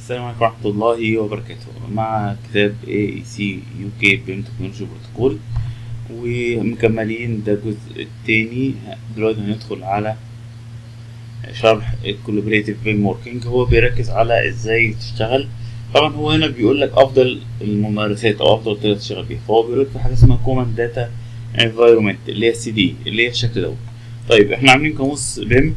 السلام عليكم ورحمة الله وبركاته مع كتاب AEC UK BIM Technology Protocol ومكملين ده الجزء التاني دلوقتي هندخل على شرح الكولابريتيف بيم وركينج هو بيركز على ازاي تشتغل طبعا هو هنا بيقول لك افضل الممارسات او افضل طريقه تشتغل بيها فهو بيقول لك في حاجه اسمها كوماند داتا انفايرمنت اللي هي السي دي اللي هي الشكل دوت طيب احنا عاملين قاموس بيم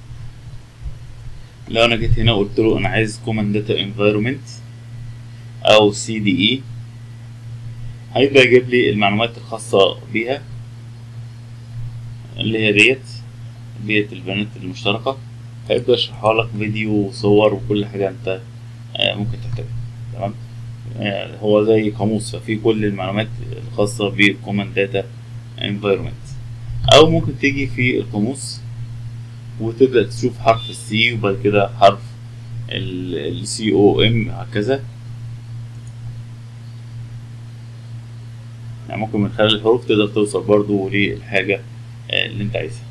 لو انا جيت هنا قلت له انا عايز كوماند داتا انفايرمنت او سي دي اي هيبدا يجيب لي المعلومات الخاصه بيها اللي هي ديت ديت البيانات المشتركه هيبدا يشرحها لك فيديو وصور وكل حاجه انت ممكن تحتاجها تمام هو زي قاموس ففيه كل المعلومات الخاصه بالكوماند داتا انفايرمنت او ممكن تيجي في القاموس وتبدأ تشوف حرف السي وبعد كده حرف السي او ام هكذا يعني ممكن من خلال الحروف تقدر توصل برضو للحاجة اللي انت عايزها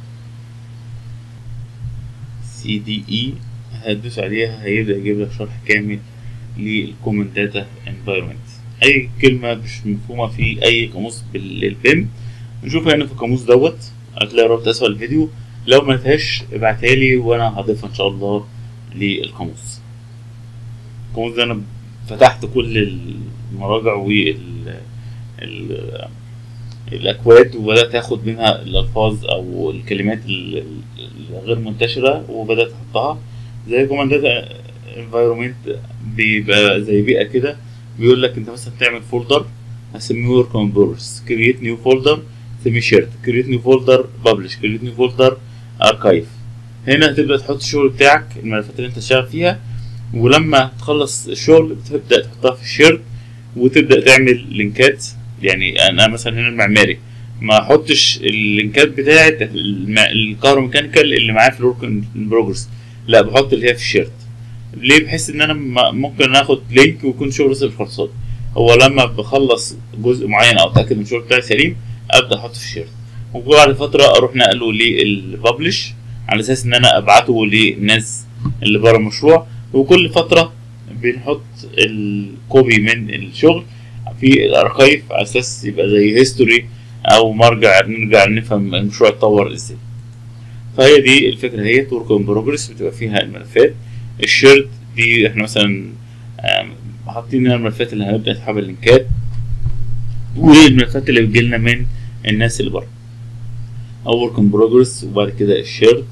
سي دي اي هتدوس عليها هيبدأ يجيب لك شرح كامل للكومنت داتا انفايرمنت اي كلمة مش مفهومة في اي قاموس بالبيم نشوفها هنا في القاموس دوت هتلاقي رابط اسفل الفيديو لو ما لقيتهاش ابعتها لي وانا هضيفها ان شاء الله للقاموس القاموس ده انا فتحت كل المراجع وال ال... الاكواد وبدات اخد منها الالفاظ او الكلمات الغير منتشره وبدات احطها زي كوماند داتا انفايرمنت بيبقى زي بيئه كده بيقول لك انت مثلا تعمل فولدر هسميه ورك اون بورس كرييت نيو فولدر سميه شيرت كرييت نيو فولدر ببلش كرييت نيو فولدر اركايف هنا هتبدا تحط الشغل بتاعك الملفات اللي انت شغال فيها ولما تخلص الشغل بتبدا تحطها في الشيرت وتبدا تعمل لينكات يعني انا مثلا هنا المعماري ما احطش اللينكات بتاعه الكهروميكانيكال اللي معايا في الورك ان بروجرس لا بحط اللي هي في الشيرت ليه بحيث ان انا ممكن اخد لينك ويكون شغل لسه مش خلصان هو لما بخلص جزء معين او اتاكد ان الشغل بتاعي سليم ابدا احطه في الشيرت وبعد فتره اروح نقله للببلش على اساس ان انا ابعته للناس اللي بره المشروع وكل فتره بنحط الكوبي من الشغل في الاركايف على اساس يبقى زي هيستوري او مرجع نرجع نفهم المشروع اتطور ازاي فهي دي الفكره هي ورك ان بروجرس بتبقى فيها الملفات الشيرت دي احنا مثلا حاطين هنا الملفات اللي هنبدا نسحب اللينكات والملفات اللي بتجيلنا من الناس اللي بره او ورك ان بروجرس وبعد كده الشيرت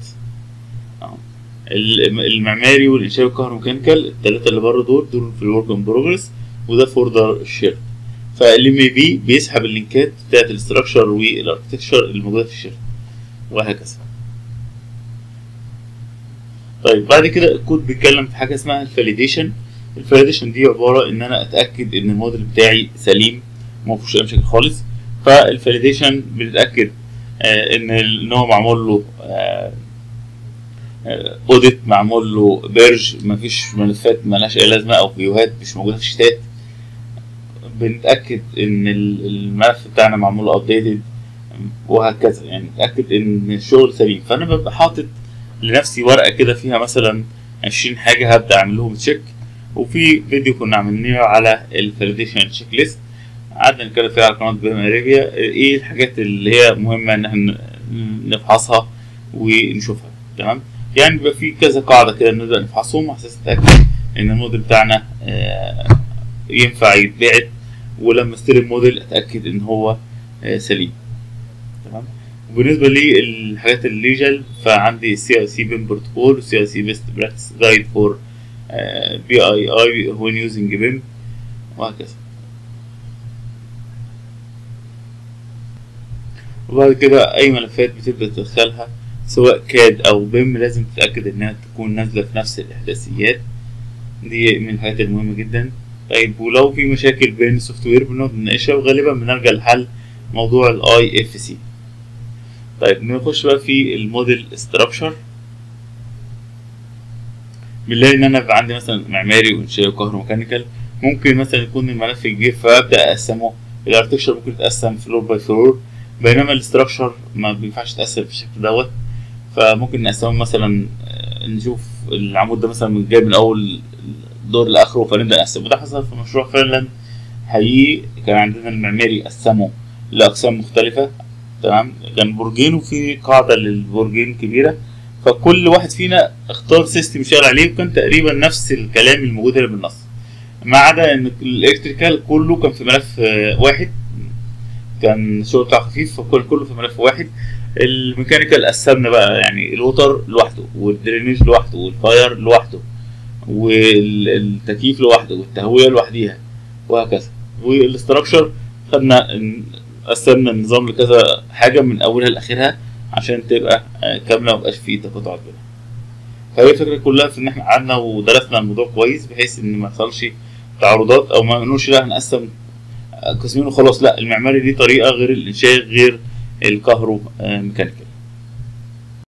المعماري والانشاء والكهروميكانيكال الثلاثه اللي بره دول دول في الورك ان بروجرس وده فوردر الشيرت فالام بي بيسحب اللينكات بتاعت الاستراكشر والاركتكشر اللي موجوده في الشيرت وهكذا طيب بعد كده الكود بيتكلم في حاجه اسمها الفاليديشن الفاليديشن دي عباره ان انا اتاكد ان الموديل بتاعي سليم ما فيهوش اي مشاكل خالص فالفاليديشن بنتاكد آه ان ان هو معمول له آه اوديت معمول له بيرج مفيش ملفات ملهاش اي لازمه او فيوهات مش موجوده في الشتات بنتاكد ان الملف بتاعنا معمول له ابديتد وهكذا يعني نتاكد ان الشغل سليم فانا ببقى حاطط لنفسي ورقه كده فيها مثلا عشرين حاجه هبدا اعمل لهم تشيك وفي فيديو كنا عاملينه على الفاليديشن تشيك ليست قعدنا نتكلم فيها على قناه بيم اريبيا ايه الحاجات اللي هي مهمه ان احنا نفحصها ونشوفها تمام يعني بيبقى في كذا قاعده كده نبدا نفحصهم على اساس نتاكد ان الموديل بتاعنا ينفع يتبعت ولما استلم موديل اتاكد ان هو سليم تمام وبالنسبه للحاجات الليجل فعندي السي اي سي بيم بروتوكول والسي اي سي بيست براكتس جايد فور بي اي اي وين يوزنج بيم وهكذا وبعد كده اي ملفات بتبدا تدخلها سواء كاد او بيم لازم تتاكد انها تكون نازله في نفس الاحداثيات دي من الحاجات المهمه جدا طيب ولو في مشاكل بين السوفت وير بنقعد نناقشها وغالبا بنلجا لحل موضوع الاي اف سي طيب نخش بقى في الموديل ستراكشر بنلاقي ان انا بقى عندي مثلا معماري وانشاء وكهروميكانيكال ممكن مثلا يكون الملف كبير فابدا اقسمه الاركتكشر ممكن يتقسم فلور باي فلور بينما الاستراكشر ما بينفعش يتقسم بالشكل دوت فممكن نقسمه مثلا نشوف العمود ده مثلا جاي من اول دور لاخره فنبدا نقسم وده حصل في مشروع فعلا حقيقي كان عندنا المعماري قسمه لاقسام مختلفه تمام كان برجين وفي قاعده للبرجين كبيره فكل واحد فينا اختار سيستم يشتغل عليه وكان تقريبا نفس الكلام الموجود اللي بالنص ما عدا ان الالكتريكال كله كان في ملف آه، واحد كان الشغل بتاعه خفيف فكل كله في ملف واحد الميكانيكال قسمنا بقى يعني الوتر لوحده والدرينيج لوحده والفاير لوحده والتكييف لوحده والتهويه لوحديها وهكذا والاستراكشر خدنا قسمنا النظام لكذا حاجه من اولها لاخرها عشان تبقى آه، كامله ومبقاش فيه تقاطعات بينها فهي الفكره كلها في ان احنا قعدنا ودرسنا الموضوع كويس بحيث ان ما يحصلش تعارضات او ما نقولش لا هنقسم قسمين وخلاص لا المعماري دي طريقه غير الانشاء غير الكهرو آه، ميكانيكا